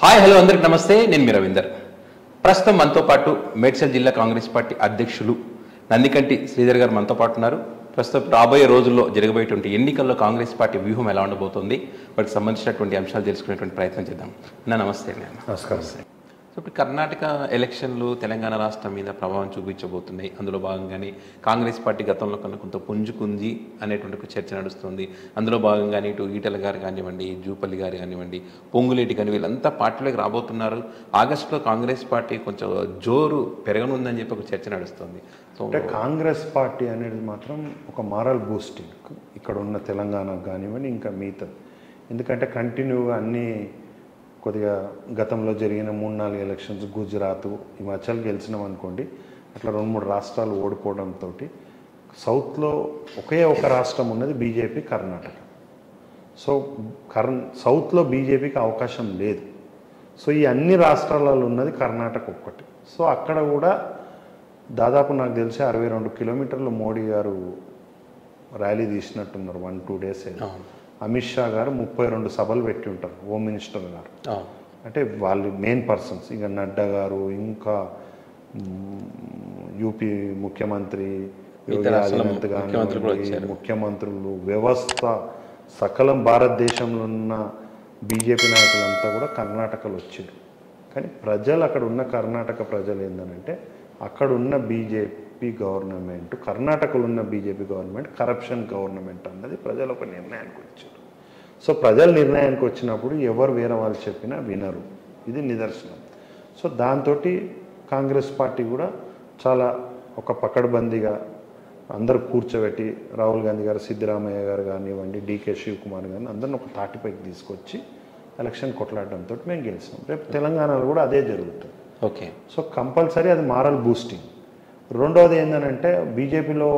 Hi hello అందరికి నమస్తే నేను మీ రవీందర్ ప్రస్తుతం మనతో పాటు మేడ్చల్ జిల్లా కాంగ్రెస్ పార్టీ అధ్యక్షులు నందికంటి శ్రీధర్ గారు మనతో పాటు ఉన్నారు ప్రస్తుతం రాబోయే రోజుల్లో జరగబోయేటువంటి ఎన్నికల్లో కాంగ్రెస్ పార్టీ వ్యూహం ఎలా ఉండబోతోంది వాటికి సంబంధించినటువంటి అంశాలు తెలుసుకునేటువంటి ప్రయత్నం చేద్దాం అన్న నమస్తే అండి అన్న. నమస్కారం సో ఇప్పుడు కర్ణాటక ఎలక్షన్లు తెలంగాణ రాష్ట్రం మీద ప్రభావం చూపించబోతున్నాయి అందులో భాగంగానే కాంగ్రెస్ పార్టీ గతంలో కన్నా కొంత పుంజుకుంది అనేటువంటి ఒక చర్చ నడుస్తుంది అందులో భాగంగానే ఇటు ఈటల గారు కానివ్వండి జూపల్లి గారు కానివ్వండి పొంగులేటి కానీ వీళ్ళంతా పార్టీలోకి రాబోతున్నారు ఆగస్టులో కాంగ్రెస్ పార్టీ కొంచెం జోరు పెరగనుందని చెప్పి ఒక చర్చ నడుస్తుంది సో అంటే కాంగ్రెస్ పార్టీ అనేది మాత్రం ఒక మారల్ బూస్టింగ్ ఇక్కడ ఉన్న తెలంగాణ కానివ్వండి ఇంకా మిగతా ఎందుకంటే కంటిన్యూగా అన్ని కొద్దిగా గతంలో జరిగిన మూడు నాలుగు ఎలక్షన్స్ గుజరాత్ హిమాచల్ గెలిచినాం అనుకోండి అట్లా రెండు మూడు రాష్ట్రాలు ఓడిపోవడంతో సౌత్లో ఒకే ఒక రాష్ట్రం ఉన్నది బీజేపీ కర్ణాటక సో కర్ సౌత్లో బీజేపీకి అవకాశం లేదు సో ఈ అన్ని రాష్ట్రాలలో ఉన్నది కర్ణాటక ఒక్కటి సో అక్కడ కూడా దాదాపు నాకు తెలిసి అరవై రెండు కిలోమీటర్లు మోడీ గారు ర్యాలీ తీసినట్టున్నారు వన్ టూ డేస్ అవును. అమిత్ షా గారు ముప్పై రెండు సభలు పెట్టి ఉంటారు హోమ్ మినిస్టర్ గారు అవును. అంటే వాళ్ళు మెయిన్ పర్సన్స్ ఇంకా నడ్డా గారు ఇంకా మ్, యూపీ ముఖ్యమంత్రి యోగి మిగతా రాష్ట్రాల ఆదిత్యనాథ్ ముఖ్యమంత్రులు కూడా కానివ్వండి, వచ్చారు. ముఖ్యమంత్రులు వ్యవస్థ సకలం భారతదేశంలో ఉన్న బీజేపీ నాయకులంతా కూడా కర్ణాటకలో వచ్చారు కానీ ప్రజలు అక్కడ ఉన్న కర్ణాటక ప్రజలు ఏంటంటే అక్కడ ఉన్న బీజేపీ గవర్నమెంట్ కర్ణాటకలో ఉన్న బీజేపీ గవర్నమెంట్ కరప్షన్ గవర్నమెంట్ అన్నది ప్రజలు ఒక నిర్ణయానికి వచ్చారు సో ప్రజల నిర్ణయానికి వచ్చినప్పుడు ఎవరు వేరే వాళ్ళు చెప్పినా వినరు ఇది నిదర్శనం సో దాంతో కాంగ్రెస్ పార్టీ కూడా చాలా ఒక పకడ్బందీగా అందరూ కూర్చోబెట్టి రాహుల్ గాంధీ గారు సిద్ధరామయ్య గారు కానివ్వండి డీకే శివకుమార్ గారిని అందరిని ఒక తాటిపైకి తీసుకొచ్చి ఎలక్షన్ కొట్లాడడంతో మేము గెలిచాం రేపు తెలంగాణలో కూడా అదే జరుగుతుంది ఓకే సో కంపల్సరీ అది మారల్ బూస్టింగ్ రెండవది ఏంటంటే బీజేపీలో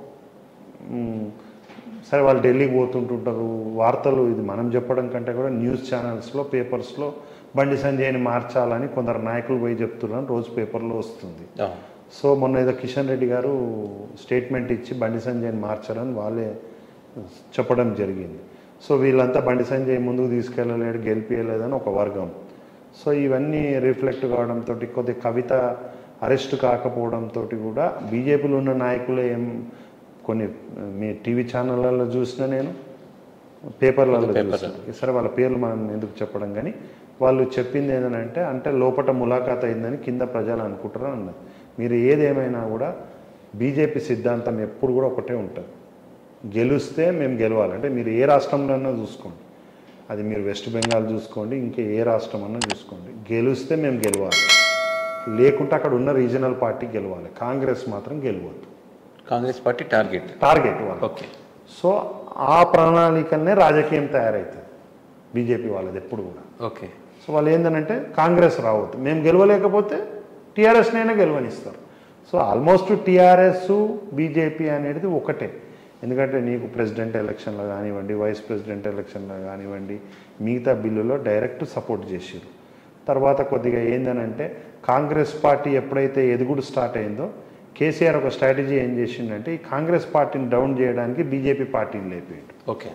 మ్, సరే వాళ్ళు ఢిల్లీకి పోతుంటుంటారు వార్తలు ఇది మనం చెప్పడం కంటే కూడా న్యూస్ ఛానల్స్లో పేపర్స్లో బండి సంజయ్ని మార్చాలని కొందరు నాయకులు పోయి చెప్తున్నారు రోజు పేపర్లో వస్తుంది అవును. సో మొన్న ఏదో కిషన్ రెడ్డి గారు స్టేట్మెంట్ ఇచ్చి బండి సంజయ్ని మార్చారని వాళ్ళే చెప్పడం జరిగింది సో వీళ్ళంతా బండి సంజయ్ ముందుకు తీసుకెళ్ళలేడు గెలిపించలేదని ఒక వర్గం సో ఇవన్నీ రిఫ్లెక్ట్ కావడంతో కొద్ది కవిత అరెస్ట్ కాకపోవడంతో కూడా బీజేపీలో ఉన్న నాయకులే ఏం కొన్ని మీ టీవీ ఛానళ్ళలో చూసిన నేను పేపర్లలో చూసిన సరే వాళ్ళ పేర్లు మనం ఎందుకు చెప్పడం కానీ వాళ్ళు చెప్పింది ఏంటంటే అంటే లోపట ములాఖాత్ అయిందని కింద ప్రజలు అనుకుంటారు అన్నది మీరు ఏదేమైనా కూడా బీజేపీ సిద్ధాంతం ఎప్పుడు కూడా ఒకటే ఉంటుంది గెలిస్తే మేము గెలవాలి అంటే మీరు ఏ రాష్ట్రంలోనైనా చూసుకోండి అది మీరు వెస్ట్ బెంగాల్ చూసుకోండి ఇంకా ఏ రాష్ట్రం అన్నా చూసుకోండి గెలిస్తే మేము గెలవాలి లేకుంటే అక్కడ ఉన్న రీజనల్ పార్టీ గెలవాలి కాంగ్రెస్ మాత్రం గెలవద్దు కాంగ్రెస్ పార్టీ టార్గెట్ టార్గెట్ వాళ్ళు ఓకే సో ఆ ప్రణాళికలనే రాజకీయం తయారవుతుంది బీజేపీ వాళ్ళది ఎప్పుడు కూడా ఓకే సో వాళ్ళు ఏంటంటే కాంగ్రెస్ రావద్దు మేము గెలవలేకపోతే టీఆర్ఎస్నైనా గెలవనిస్తారు సో ఆల్మోస్ట్ టీఆర్ఎస్ బీజేపీ అనేది ఒకటే ఎందుకంటే నీకు ప్రెసిడెంట్ ఎలక్షన్లో కానివ్వండి వైస్ ప్రెసిడెంట్ ఎలక్షన్లో కానివ్వండి మిగతా బిల్లులో డైరెక్ట్ సపోర్ట్ చేసారు తర్వాత కొద్దిగా ఏందనంటే కాంగ్రెస్ పార్టీ ఎప్పుడైతే ఎదుగుడు స్టార్ట్ అయిందో కేసీఆర్ ఒక స్ట్రాటజీ ఏం చేసిండంటే ఈ కాంగ్రెస్ పార్టీని డౌన్ చేయడానికి బీజేపీ పార్టీని లేపేయండు ఓకే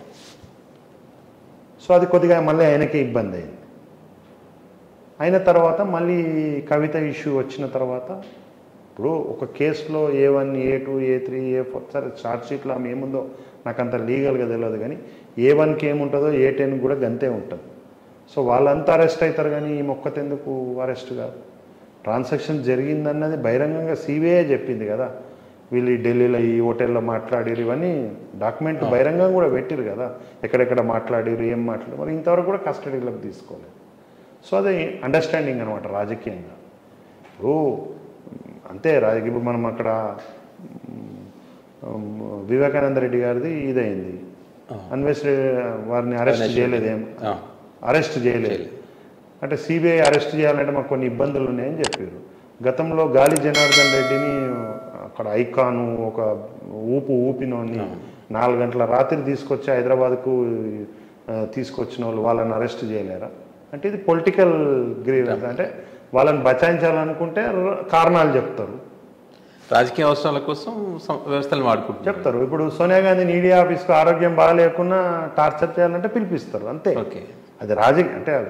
సో అది కొద్దిగా మళ్ళీ ఆయనకే ఇబ్బంది అయింది అయిన తర్వాత మళ్ళీ కవిత ఇష్యూ వచ్చిన తర్వాత ఇప్పుడు ఒక కేసులో A one A two A three A four సరే ఛార్జ్ షీట్లో ఆమె ఏముందో నాకు అంత లీగల్గా తెలియదు కానీ ఏ వన్కి ఏముంటుందో ఏ టెన్ కూడా గంతే ఉంటుంది సో వాళ్ళంతా అరెస్ట్ అవుతారు కానీ ఈ మొక్కతెందుకు అరెస్ట్ కాదు ట్రాన్సాక్షన్ జరిగిందన్నది బహిరంగంగా సిబిఐ చెప్పింది కదా వీళ్ళు ఈ ఢిల్లీలో ఈ హోటల్లో మాట్లాడిరు ఇవన్నీ డాక్యుమెంట్ బహిరంగంగా కూడా పెట్టిరు కదా ఎక్కడెక్కడ మాట్లాడిరు ఏం మాట్లాడారు మరి ఇంతవరకు కూడా కస్టడీలోకి తీసుకోలేదు సో అది అండర్స్టాండింగ్ అనమాట రాజకీయంగా ఇప్పుడు అంతే రాజకీయ ఇప్పుడు మనం అక్కడ ఉమ్, వివేకానంద రెడ్డి గారిది ఇదైంది అన్వేష్ వారిని అరెస్ట్ చేయలేదేం ఆ. అరెస్ట్ చేయలేదు అంటే సిబిఐ అరెస్ట్ చేయాలంటే మాకు కొన్ని ఇబ్బందులు ఉన్నాయని చెప్పారు గతంలో గాలి జనార్దన్ రెడ్డిని అక్కడ ఐకాను ఒక ఊపు ఊపినోని నాలుగు గంటల రాత్రి తీసుకొచ్చి హైదరాబాద్కు ఆ, తీసుకొచ్చిన వాళ్ళు వాళ్ళని అరెస్ట్ చేయలేరా అంటే ఇది పొలిటికల్ గ్రీవెన్స్ అంటే వాళ్ళని బచాయించాలనుకుంటే ర- కారణాలు చెప్తారు రాజకీయ అవసరాల కోసం సం- వ్యవస్థలు వాడుకుంటున్నారు చెప్తారు ఇప్పుడు సోనియా గాంధీ ఈడీ ఆఫీస్కి ఆరోగ్యం బాగాలేకున్నా టార్చర్ చేయాలంటే పిలిపిస్తారు అంతే ఓకే అది రాజకీయ అంటే అవి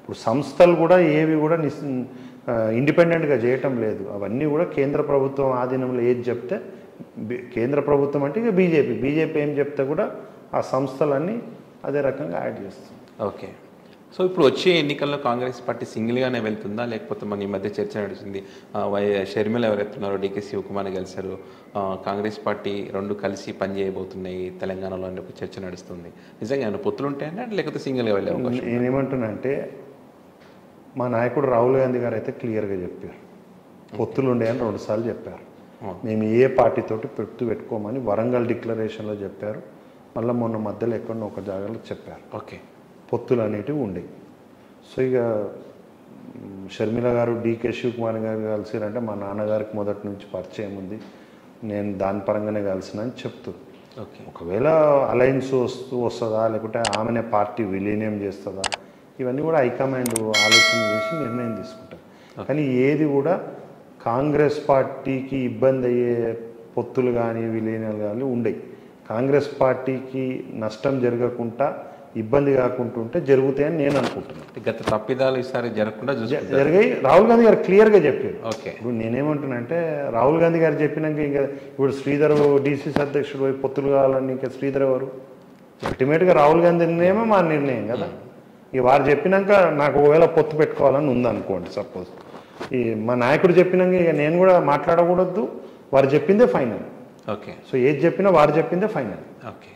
ఇప్పుడు సంస్థలు కూడా ఏవి కూడా నిస్ ఆ, ఇండిపెండెంట్గా చేయటం లేదు అవన్నీ కూడా కేంద్ర ప్రభుత్వం ఆధీనంలో ఏది చెప్తే బి- కేంద్ర ప్రభుత్వం అంటే ఇక బీజేపీ బీజేపీ ఏం చెప్తే కూడా ఆ సంస్థలన్నీ అదే రకంగా యాడ్ చేస్తుంది ఓకే సో ఇప్పుడు వచ్చే ఎన్నికల్లో కాంగ్రెస్ పార్టీ సింగిల్గానే వెళ్తుందా లేకపోతే మన ఈ మధ్య చర్చ నడుస్తుంది ఆ, వై షర్మిల ఎవరెత్తున్నారో డీకే శివకుమార్ కలిశారు ఆ, కాంగ్రెస్ పార్టీ రెండు కలిసి పనిచేయబోతున్నాయి తెలంగాణలో అని ఒక చర్చ నడుస్తుంది నిజంగా ఏమైనా పొత్తులు ఉంటాయన్నా లేకపోతే సింగిల్గా వెళ్ళే అవకాశం నేనేమంటున్నా అంటే మా నాయకుడు రాహుల్ గాంధీ గారు అయితే క్లియర్గా చెప్పారు పొత్తులు ఉండేయని రెండుసార్లు చెప్పారు అవును. మేము ఏ పార్టీతోటి పొత్తు పెట్టుకోమని వరంగల్ డిక్లరేషన్లో చెప్పారు మళ్ళీ మొన్న మధ్యలో ఎక్కడో ఒక జాగాలో చెప్పారు ఓకే పొత్తులు అనేటివి ఉండేవి సో ఇక మ్, షర్మిల గారు డీకే శివకుమార్ గారు కలిసిరంటే మా నాన్నగారికి మొదటి నుంచి పరిచయం ఉంది నేను దాని పరంగానే కలిసిన అని చెప్తారు ఓకే ఒకవేళ అలయన్స్ వస్తూ వస్తుందా లేకుంటే ఆమెనే పార్టీ విలీనం చేస్తుందా ఇవన్నీ కూడా హైకమాండ్ ఆలోచన చేసి నిర్ణయం తీసుకుంటారు కానీ ఏది కూడా కాంగ్రెస్ పార్టీకి ఇబ్బంది అయ్యే పొత్తులు కానీ విలీనాలు కానీ ఉండయి కాంగ్రెస్ పార్టీకి నష్టం జరగకుండా ఇబ్బంది కాకుండా ఉంటే జరుగుతాయని నేను అనుకుంటున్నాను గత తప్పిదాలు ఈసారి జరగకుండా చూసుకుంటారు జరిగాయి రాహుల్ గాంధీ గారు క్లియర్గా చెప్పారు ఓకే ఇప్పుడు నేనేమంటున్నానంటే రాహుల్ గాంధీ గారు చెప్పినాక ఇంకా ఇప్పుడు శ్రీధర్ డీసీసీ అధ్యక్షుడు పోయి పొత్తులు కావాలని ఇంకా శ్రీధర్ ఎవరు అల్టిమేట్గా రాహుల్ గాంధీ నిర్ణయమే మా నిర్ణయం కదా ఇక వారు చెప్పినాక నాకు ఒకవేళ పొత్తు పెట్టుకోవాలని ఉందనుకోండి సపోజ్ ఈ మా నాయకుడు చెప్పినాక ఇక నేను కూడా మాట్లాడకూడదు వారు చెప్పిందే ఫైనల్ ఓకే సో ఏది చెప్పినా వారు చెప్పిందే ఫైనల్ ఓకే